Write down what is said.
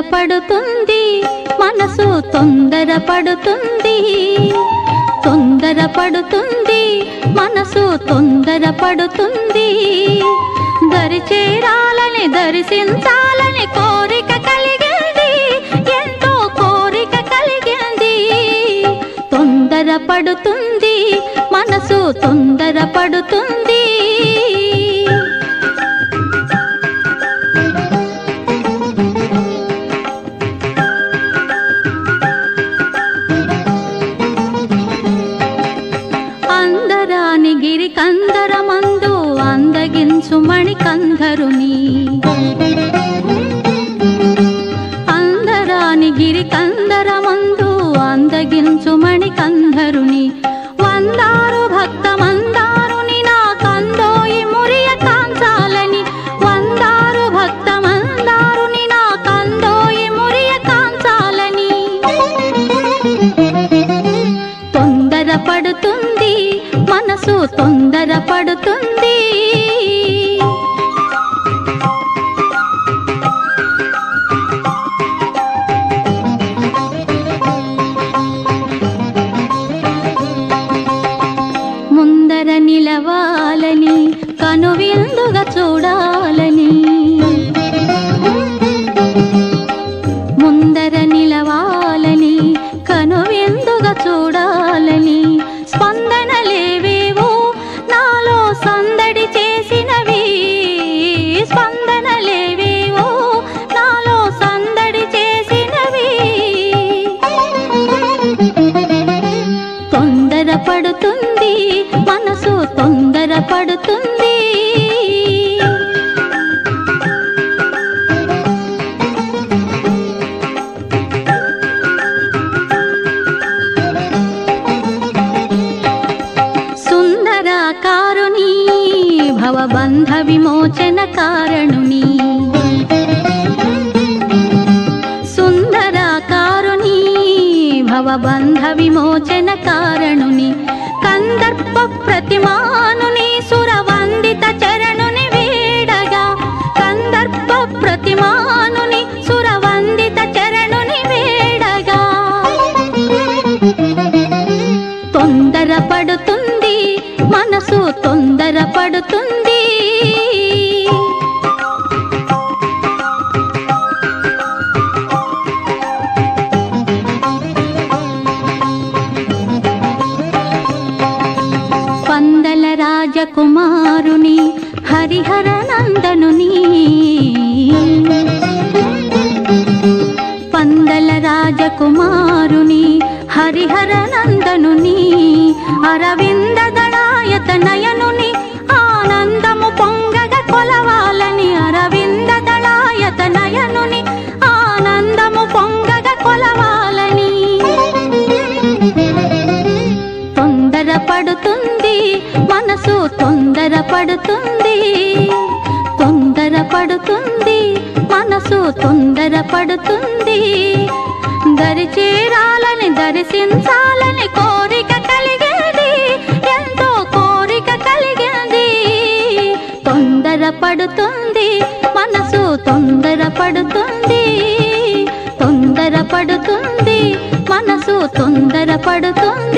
తొందరపడుతుంది మనసు తొందరపడుతుంది తొందరపడుతుంది మనసు తొందరపడుతుంది దరి చేరాలని దర్శించాలని కోరిక కలిగింది ఎంతో కోరిక కలిగింది తొందరపడుతుంది మనసు తొందరపడుతుంది అందరాని గిరి కందరమందు అందగించు మణి కందరుని అందరాని గిరి కందరమందు అందగించు మణి కందరుని వందారు భక్త మందారుని నా కందోయి మురియ కాంచాలని వందారు భక్త మందారుని నా కందోయి మురియ కాంచాలని తొందరపడుతుంది మనసు తొందరపడుతుంది ముందర నిలవాలని కనువిందుగా చూడాలని ముందర నిలవాలని కనువిందుగా చూడాలని స్పందనలేవేవో నాలో సందడి చేసినవి స్పందనలేవేవో నాలో సందడి చేసినవి తొందరపడుతుంది మనసు తొందరపడుతుంది సుందరాకారుని భవబంధ విమోచన కారణుని సుందరాకారుని భవబంధ విమోచన కారణుని కందర్ప ప్రతిమానుని సురవందిత చరణుని వేడగా కందర్ప ప్రతిమానుని సురవందిత చరణుని వేడగా తొందరపడుతుంది మనసు తొందరపడుతుంది పందల రాజకుమారుని హరిహర నందనుని పందల రాజకుమారుని హరిహర నందనుని అరవింద దళాయత నయనుని ఆనందము పొంగగ కొలవాలని అరవింద దళాయత నయనుని ఆనందము పొంగగ కొలవాలని తొందరపడుతుంది మనసు తొందరపడుతుంది తొందరపడుతుంది మనసు తొందరపడుతుంది దరి చేరాలని దర్శించాలని కోరిక కలిగింది ఎంతో కోరిక కలిగింది తొందరపడుతుంది మనసు తొందరపడుతుంది తొందరపడుతుంది మనసు తొందరపడుతుంది